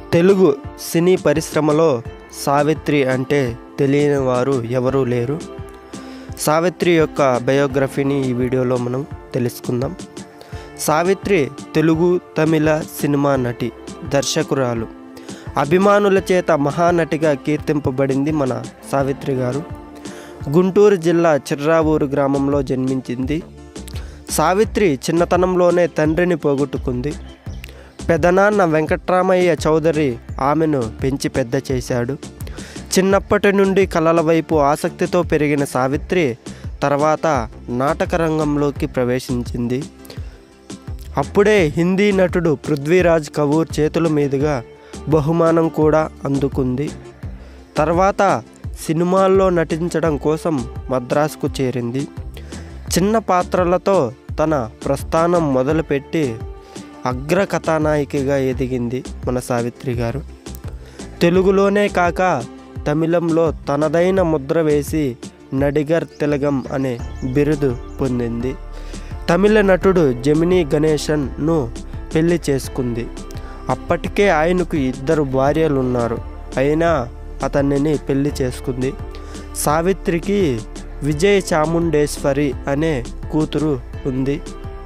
తెలుగు సినీ పరిశ్రమలో సావిత్రి అంటే తెలియని వారు ఎవరూ లేరు సావిత్రి యొక్క బయోగ్రఫీని ఈ వీడియోలో మనం తెలుసుకుందాం సావిత్రి తెలుగు తమిళ సినిమా నటి దర్శకురాలు అభిమానుల చేత మహానటిగా కీర్తింపబడింది మన సావిత్రి గారు గుంటూరు జిల్లా చిర్రావూరు గ్రామంలో జన్మించింది సావిత్రి చిన్నతనంలోనే తండ్రిని పోగొట్టుకుంది పెదనాన్న వెంకట్రామయ్య చౌదరి ఆమెను పెంచి పెద్ద చేశాడు చిన్నప్పటి నుండి కళల వైపు ఆసక్తితో పెరిగిన సావిత్రి తర్వాత నాటక రంగంలోకి ప్రవేశించింది అప్పుడే హిందీ నటుడు పృథ్వీరాజ్ కపూర్ చేతుల మీదుగా బహుమానం కూడా అందుకుంది తర్వాత సినిమాల్లో నటించడం కోసం మద్రాసుకు చేరింది చిన్న పాత్రలతో తన ప్రస్థానం మొదలుపెట్టి అగ్ర కథానాయికగా ఎదిగింది మన సావిత్రి గారు తెలుగులోనే కాక తమిళంలో తనదైన ముద్ర వేసి నడిగర్ తిలగం అనే బిరుదు పొందింది తమిళ నటుడు జమినీ గణేశన్ను పెళ్లి చేసుకుంది అప్పటికే ఆయనకు ఇద్దరు భార్యలు ఉన్నారు అయినా అతనిని పెళ్లి చేసుకుంది సావిత్రికి విజయ్ చాముండేశ్వరి అనే కూతురు ఉంది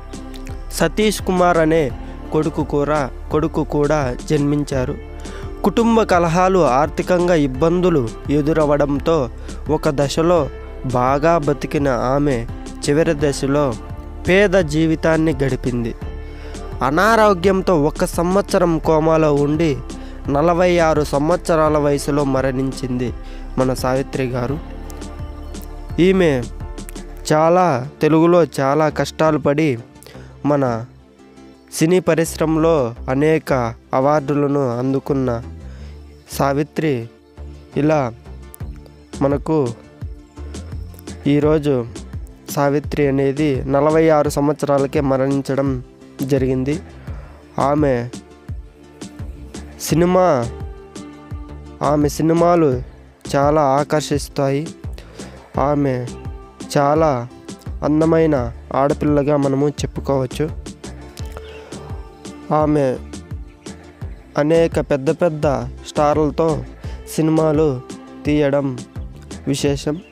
సతీష్ కుమార్ అనే కొడుకు కూడా కొడుకు కూడా జన్మించారు కుటుంబ కలహాలు ఆర్థికంగా ఇబ్బందులు ఎదురవడంతో ఒక దశలో బాగా బతికిన ఆమె చివరి దశలో పేద జీవితాన్ని గడిపింది అనారోగ్యంతో ఒక సంవత్సరం కోమాలో ఉండి నలభై ఆరు సంవత్సరాల వయసులో మరణించింది మన సావిత్రి గారు ఈమె చాలా తెలుగులో చాలా కష్టాలు పడి మన సినీ పరిశ్రమలో అనేక అవార్డులను అందుకున్న సావిత్రి ఇలా మనకు ఈరోజు సావిత్రి అనేది నలభై ఆరు సంవత్సరాలకే మరణించడం జరిగింది ఆమె సినిమా ఆమె సినిమాలు చాలా ఆకర్షిస్తాయి ఆమె చాలా అందమైన ఆడపిల్లగా మనము చెప్పుకోవచ్చు ఆమె అనేక పెద్ద పెద్ద స్టార్లతో సినిమాలు తీయడం విశేషం